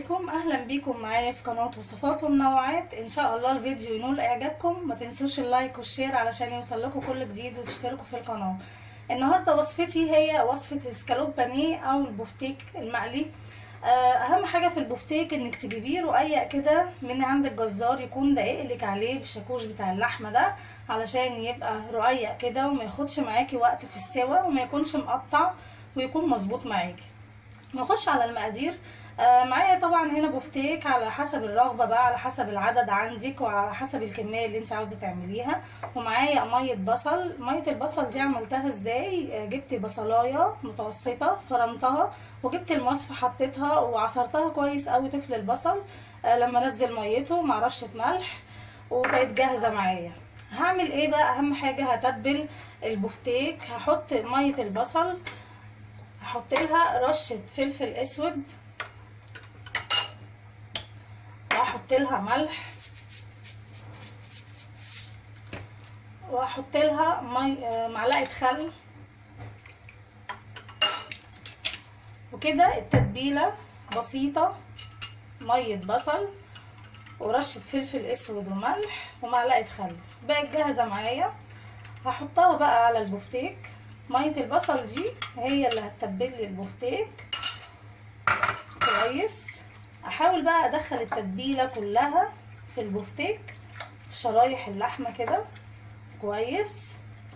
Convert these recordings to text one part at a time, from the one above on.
عليكم اهلا بيكم معايا في قناه وصفات ومنوعات ان شاء الله الفيديو ينول اعجابكم ما تنسوش اللايك والشير علشان يوصل لكم كل جديد وتشتركوا في القناه النهارده وصفتي هي وصفه السكالوب بانيه او البفتيك المقلي اهم حاجه في البفتيك انك تجيبيه رقيق كده من عند الجزار يكون دقيق لك عليه بالشاكوش بتاع اللحمه ده علشان يبقى رقيق كده وما ياخدش معاكي وقت في السوا وما يكونش مقطع ويكون مظبوط معاكي نخش على المقادير آه معايا طبعا هنا بفتيك على حسب الرغبه بقى على حسب العدد عندك وعلى حسب الكميه اللي انت عاوزه تعمليها ومعايا ميه بصل ميه البصل دي عملتها ازاي آه جبت بصلايه متوسطه فرمتها وجبت المصفى حطيتها وعصرتها كويس قوي طفل البصل آه لما نزل ميته مع رشه ملح وبقت جاهزه معايا هعمل ايه بقى اهم حاجه هتبل البفتيك هحط ميه البصل هحط لها رشه فلفل اسود واحط لها ملح واحط لها مي... معلقه خل وكده التتبيله بسيطه ميه بصل ورشه فلفل اسود وملح ومعلقه خل بقت جاهزه معايا هحطها بقى على البفتيك ميه البصل دي هي اللي هتتبل لي البفتيك كويس احاول بقى ادخل التتبيله كلها في البفتيك في شرايح اللحمه كده كويس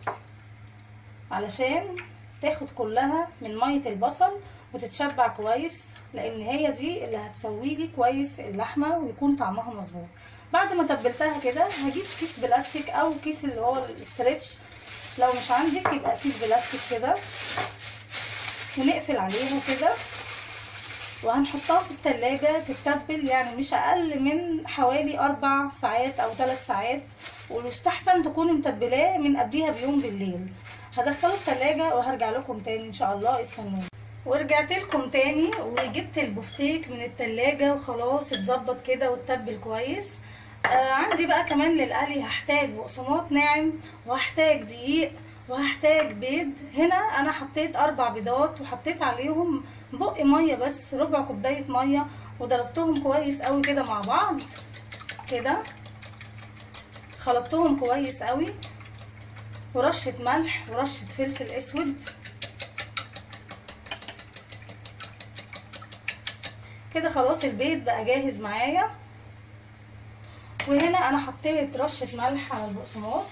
علشان تاخد كلها من ميه البصل وتتشبع كويس لان هي دي اللي هتسوي لي كويس اللحمه ويكون طعمها مظبوط بعد ما تبلتها كده هجيب كيس بلاستيك او كيس اللي هو الاسترتش لو مش عندك يبقى كيس بلاستيك كده ونقفل عليها كده وهنحطها في التلاجة تتبل يعني مش اقل من حوالي اربع ساعات او ثلاث ساعات ويستحسن تكوني متبلاه من قبليها بيوم بالليل هدخله التلاجة وهرجع لكم تاني ان شاء الله استنوني ورجعت لكم تاني وجبت البفتيك من التلاجة وخلاص اتظبط كده واتبل كويس آه عندي بقى كمان للقلي هحتاج بقسماط ناعم وهحتاج دقيق وهحتاج بيض هنا انا حطيت اربع بيضات وحطيت عليهم بق ميه بس ربع كوبايه ميه وضربتهم كويس قوي كده مع بعض كده خلطتهم كويس قوي ورشه ملح ورشه فلفل اسود كده خلاص البيض بقى جاهز معايا وهنا انا حطيت رشه ملح على البقسماط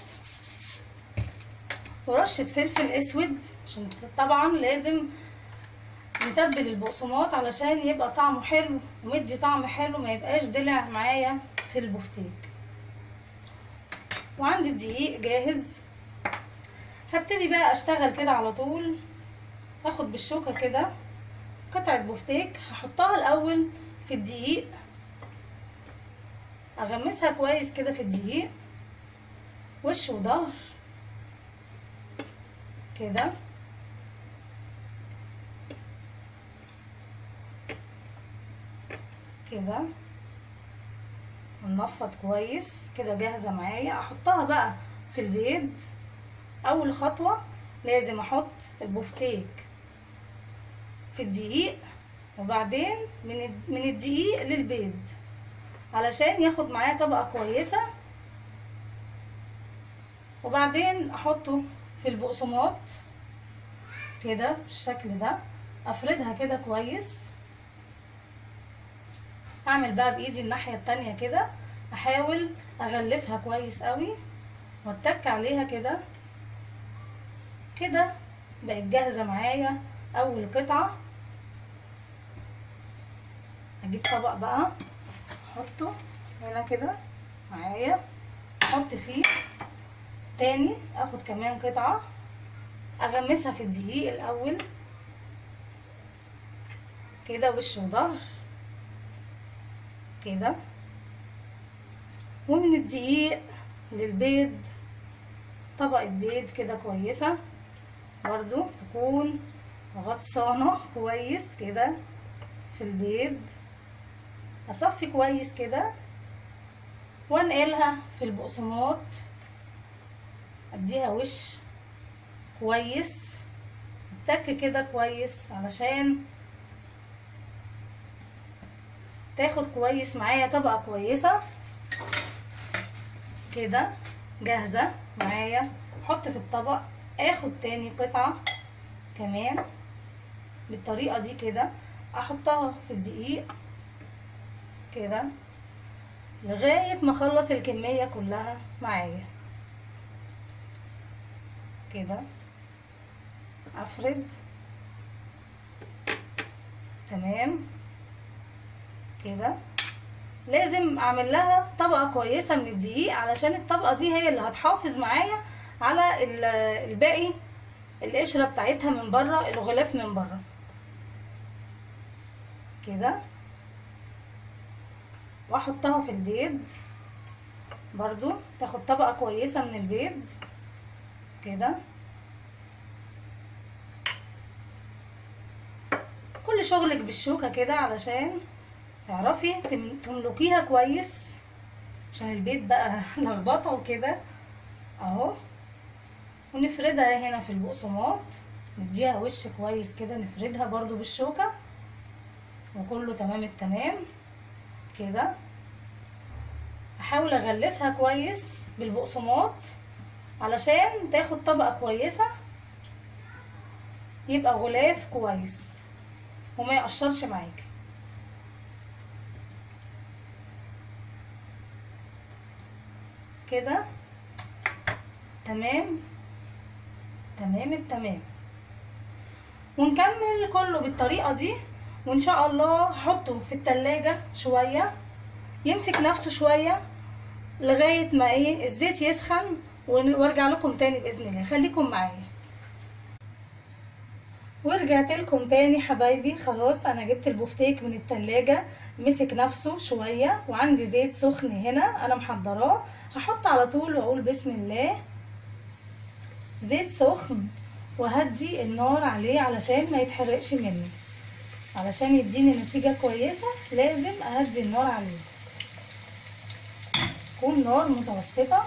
ورشه فلفل اسود عشان طبعا لازم نتبل البقسماط علشان يبقى طعمه حلو ومدي طعم حلو ما يبقاش دلع معايا في البفتيك وعندي الدقيق جاهز هبتدي بقى اشتغل كده على طول اخد بالشوكه كده قطعه بفتيك هحطها الاول في الدقيق اغمسها كويس كده في الدقيق وش وظهر كده كده وننفض كويس كده جاهزه معايا احطها بقى في البيض اول خطوه لازم احط البفتيك في الدقيق وبعدين من من الدقيق للبيض علشان ياخد معايا طبقه كويسه وبعدين احطه في البقسماط كده بالشكل ده افردها كده كويس اعمل بقى بايدي الناحيه التانية كده احاول اغلفها كويس قوي واتك عليها كده كده بقت جاهزه معايا اول قطعه اجيب طبق بقى احطه هنا كده معايا احط فيه تاني اخد كمان قطعة اغمسها في الدقيق الاول كده وش وظهر كده ومن الدقيق للبيض طبقة بيض كده كويسة برضو تكون غطسانة كويس كده في البيض اصفي كويس كده وانقلها في البقسماط اديها وش كويس تك كده كويس علشان تاخد كويس معايا طبقة كويسة كده جاهزة معايا احط في الطبق اخد تاني قطعة كمان بالطريقة دي كده احطها في الدقيق كده لغاية ما اخلص الكمية كلها معايا كده افرد تمام كده لازم اعمل لها طبقة كويسة من الدقيق علشان الطبقة دي هي اللي هتحافظ معايا على ال- الباقي القشرة بتاعتها من بره الغلاف من بره كده واحطها في البيض برضو تاخد طبقة كويسة من البيض كده كل شغلك بالشوكة كده علشان تعرفي تم- تملكيها كويس عشان البيض بقى لخبطة وكده اهو ونفردها هنا في البقسماط نديها وش كويس كده نفردها برضو بالشوكة وكله تمام التمام كده احاول اغلفها كويس بالبقسماط علشان تاخد طبقة كويسة يبقى غلاف كويس وما يقشرش معاكي كده تمام تمام التمام ونكمل كله بالطريقة دي وان شاء الله هحطه في التلاجة شوية يمسك نفسه شوية لغاية ما ايه الزيت يسخن ون- وارجع لكم تاني بإذن الله خليكم معايا ورجعت لكم تاني حبايبي خلاص انا جبت البفتيك من التلاجة مسك نفسه شوية وعندي زيت سخن هنا انا محضراه هحط على طول واقول بسم الله زيت سخن وهدي النار عليه علشان ما يتحرقش مني علشان يديني نتيجة كويسة لازم اهدي النار عليه تكون نار متوسطة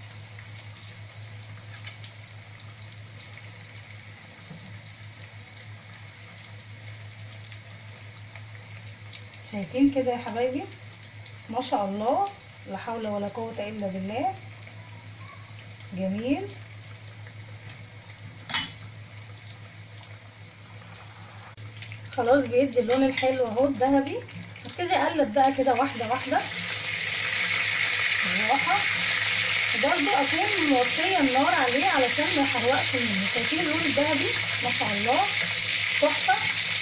شايفين كده يا حبايبي ما شاء الله لا حول ولا قوة الا بالله جميل خلاص بيدي اللون الحلو اهو الذهبي ابتدي اقلب بقى كده واحده واحده بالراحه وبرده اكون موطيه النار عليه علشان ما يحرقش مني شايفين اللون الذهبي ما شاء الله تحفه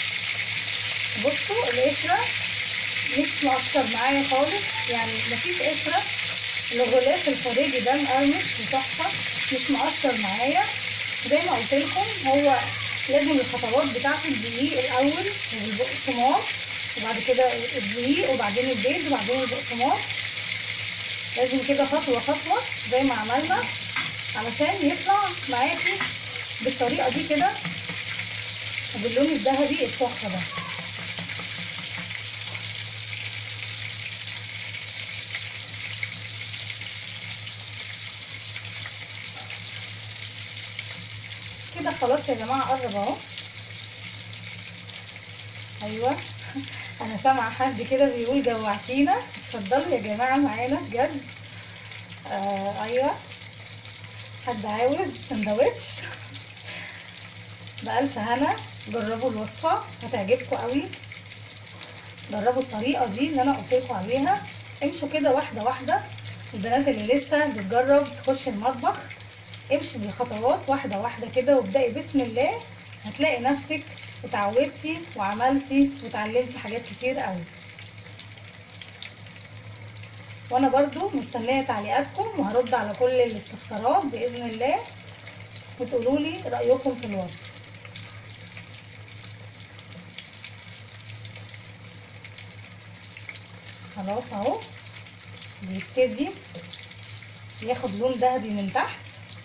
بصوا القشره مش مقشر معايا خالص يعني مفيش قشره الغلاف الخارجي ده مقرمش وتحفه مش مقشر معايا زي ما قلت لكم هو لازم الخطوات بتاعت الدقيق الاول والبقسماط وبعد كده الدقيق وبعدين البيض وبعدين البقسماط لازم كده خطوه خطوه زي ما عملنا علشان يطلع معاكي بالطريقه دي كده وباللون الذهبي التحفه ده كده خلاص يا جماعه قرب اهو ايوه انا سامعه حد كده بيقول جوعتينا اتفضلوا يا جماعه معانا بجد آه ايوه حد عاوز سندوتش بألف هنا جربوا الوصفه هتعجبكم قوي جربوا الطريقه دي اللي انا قلت لكم عليها امشوا كده واحده واحده البنات اللي لسه بتجرب تخش المطبخ امشي بالخطوات واحدة واحدة كده وابدأي بسم الله هتلاقي نفسك اتعودتي وعملتي وتعلمتي حاجات كتير قوي وانا برضو مستنية تعليقاتكم وهرد على كل الاستفسارات بإذن الله وتقولوا لي رأيكم في الوصف خلاص اهو بيبتدي ياخد لون ذهبي من تحت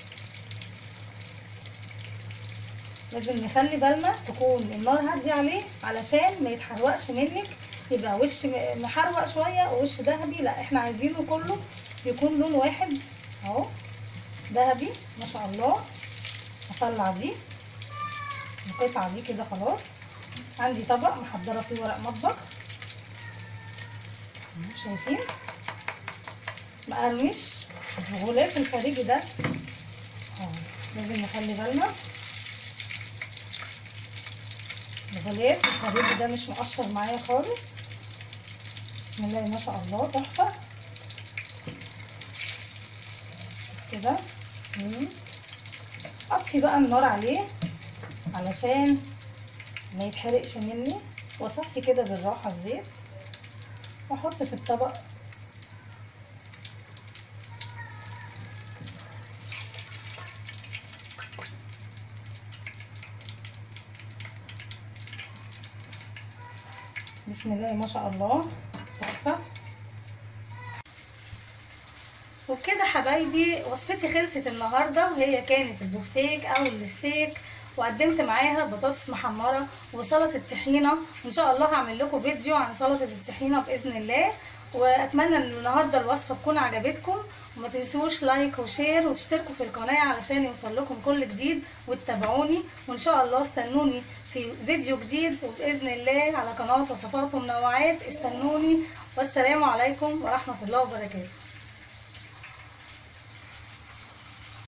لازم نخلي بالنا تكون النار هادية عليه علشان ما يتحرقش منك يبقى وش م- محروق شوية ووش ذهبي لا احنا عايزينه كله يكون لون واحد اهو ذهبي ما شاء الله هطلع دي القطعة دي كده خلاص عندي طبق محضرة فيه ورق مطبخ أهو شايفين مقرمش الغلاف الخارجي ده اه لازم نخلي بالنا الغلاف الخارجي ده مش مقشر معايا خالص بسم الله ما شاء الله تحفه كده مم. اطفي بقى النار عليه علشان ما يتحرقش مني واصفي كده بالراحه الزيت واحط في الطبق بسم الله ما شاء الله تحفه وبكده حبايبي وصفتي خلصت النهارده وهي كانت البفتيك او الستيك وقدمت معاها بطاطس محمره وسلطه طحينه وان شاء الله هعمل لكم فيديو عن سلطه الطحينه باذن الله واتمنى ان النهارده الوصفه تكون عجبتكم وما تنسوش لايك وشير وتشتركوا في القناه علشان يوصل لكم كل جديد وتتابعوني وان شاء الله استنوني في فيديو جديد وباذن الله على قناه وصفات ومنوعات استنوني والسلام عليكم ورحمه الله وبركاته